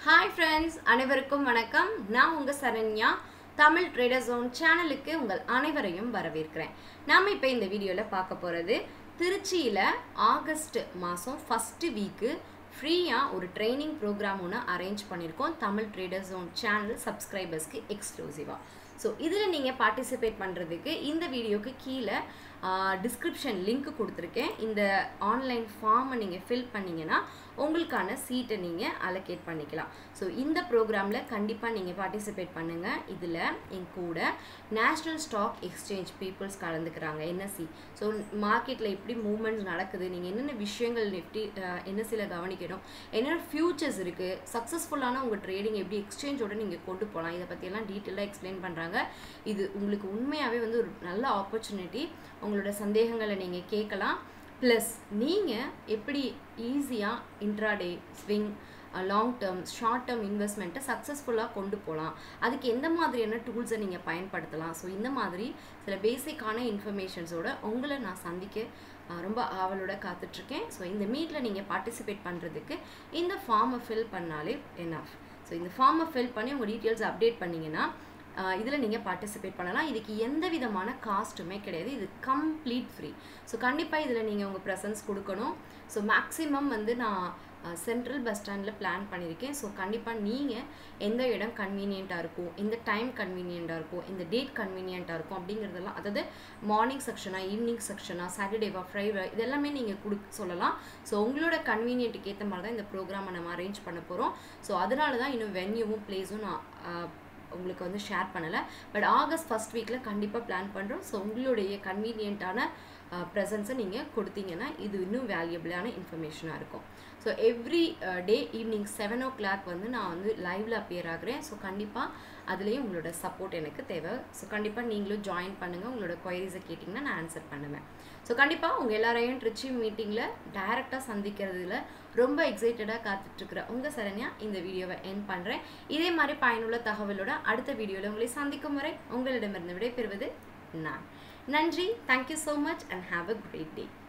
hi friends அனைவருக்கும் வணக்கம் நான் உங்கள் சரண்யா தமிழ் ட்ரேடர் ஜோன் சேனலுக்கு உங்கள் அனைவரையும் வரவேற்கிறேன் நாம் இப்போ இந்த வீடியோவில் பார்க்க போகிறது திருச்சியில் ஆகஸ்ட் மாதம் ஃபஸ்ட்டு வீக்கு ஃப்ரீயாக ஒரு ட்ரைனிங் ப்ரோக்ராம் ஒன்று அரேஞ்ச் பண்ணியிருக்கோம் தமிழ் ட்ரேடர் ஜோன் சேனல் சப்ஸ்கிரைபர்ஸ்க்கு எக்ஸ்க்ளூசிவாக ஸோ இதில் நீங்கள் பார்ட்டிசிபேட் பண்ணுறதுக்கு இந்த வீடியோக்கு கீழே டிஸ்கிரிப்ஷன் லிங்க் கொடுத்துருக்கேன் இந்த ஆன்லைன் ஃபார்மை நீங்கள் ஃபில் பண்ணிங்கன்னா உங்களுக்கான சீட்டை நீங்கள் அலோகேட் பண்ணிக்கலாம் ஸோ இந்த ப்ரோக்ராமில் கண்டிப்பாக நீங்கள் பார்ட்டிசிபேட் பண்ணுங்கள் இதில் என் கூட நேஷ்னல் ஸ்டாக் எக்ஸ்சேஞ்ச் பீப்புள்ஸ் கலந்துக்கிறாங்க என்எஸ்சி ஸோ மார்க்கெட்டில் எப்படி மூவ்மெண்ட்ஸ் நடக்குது நீங்கள் என்னென்ன விஷயங்கள் நிஃப்டி என்எஸ்சியில் கவனிக்கணும் என்னென்ன ஃபியூச்சர்ஸ் இருக்குது சக்ஸஸ்ஃபுல்லான உங்கள் ட்ரேடிங் எப்படி எக்ஸ்சேஞ்சோட நீங்கள் கொண்டு போகலாம் இதை பற்றியெல்லாம் டீட்டெயிலாக எக்ஸ்பிளைன் பண்ணுறாங்க இது உங்களுக்கு உண்மையாகவே வந்து ஒரு நல்ல ஆப்பர்ச்சுனிட்டி உங்களோட சந்தேகங்களை நீங்கள் கேட்கலாம் ப்ளஸ் நீங்கள் எப்படி ஈஸியாக intraday swing long term short term இன்வெஸ்ட்மெண்ட்டை சக்ஸஸ்ஃபுல்லாக கொண்டு போகலாம் அதுக்கு எந்த மாதிரியான டூல்ஸை நீங்கள் பயன்படுத்தலாம் ஸோ இந்த மாதிரி சில பேசிக்கான இன்ஃபர்மேஷன்ஸோட உங்களை நான் சந்திக்க ரொம்ப ஆவலோட காத்துட்ருக்கேன் ஸோ இந்த மீட்டில் நீங்கள் பார்ட்டிசிபேட் பண்ணுறதுக்கு இந்த ஃபார்மை ஃபில் பண்ணாலே என்ஆஃப் ஸோ இந்த ஃபார்மை ஃபில் பண்ணி உங்கள் டீட்டெயில்ஸ் அப்டேட் பண்ணிங்கன்னா இதில் நீங்கள் பார்ட்டிசிபேட் பண்ணலாம் இதுக்கு எந்த விதமான காஸ்ட்டுமே கிடையாது இது கம்ப்ளீட் ஃப்ரீ ஸோ கண்டிப்பாக இதில் நீங்கள் உங்கள் ப்ரெசன்ஸ் கொடுக்கணும் ஸோ மேக்ஸிமம் வந்து நான் சென்ட்ரல் பஸ் ஸ்டாண்டில் பிளான் பண்ணியிருக்கேன் ஸோ கண்டிப்பாக நீங்கள் எந்த இடம் கன்வீனியண்ட்டாக இருக்கும் எந்த டைம் கன்வீனியண்ட்டாக இருக்கும் இந்த டேட் கன்வீனியண்ட்டாக இருக்கும் அப்படிங்கிறதெல்லாம் அதாவது மார்னிங் செக்ஷனாக ஈவினிங் செக்ஷனாக சாட்டர்டேவா ஃப்ரைடே இதெல்லாமே நீங்கள் கொடு சொல்லலாம் ஸோ உங்களோட கன்வீனியன்ட்டுக்கு ஏற்ற மாதிரி தான் இந்த ப்ரோக்ராமை நம்ம அரேஞ்ச் பண்ண போகிறோம் ஸோ அதனால தான் இன்னும் வென்யூவும் பிளேஸும் நான் உங்களுக்கு வந்து ஷேர் பண்ணலை பட் ஆகஸ்ட் ஃபஸ்ட் வீக்கில் கண்டிப்பாக பிளான் பண்ணுறோம் ஸோ உங்களுடைய கன்வீனியண்ட்டான ப்ரெசன்ஸை நீங்கள் கொடுத்தீங்கன்னா இது இன்னும் வேல்யூபிளான இன்ஃபர்மேஷனாக இருக்கும் so every day evening seven o'clock வந்து நான் வந்து லைவில் அப்பியர் ஆகிறேன் ஸோ கண்டிப்பாக அதுலேயும் உங்களோட சப்போர்ட் எனக்கு தேவை ஸோ கண்டிப்பாக நீங்களும் ஜாயின் பண்ணுங்கள் உங்களோட கொயரிஸை கேட்டிங்கன்னா நான் ஆன்சர் பண்ணுவேன் ஸோ கண்டிப்பாக உங்கள் எல்லாரையும் ட்ரிச்சி மீட்டிங்கில் டைரெக்டாக சந்திக்கிறதுல ரொம்ப எக்ஸைட்டடாக காத்துட்ருக்குற உங்கள் சரண்யா இந்த வீடியோவை என் பண்ணுறேன் இதே மாதிரி பயனுள்ள தகவலோட அடுத்த வீடியோவில் உங்களை சந்திக்கும் வரை உங்களிடமிருந்து விடைபெறுவது நான் நன்றி thank you so much and have a great day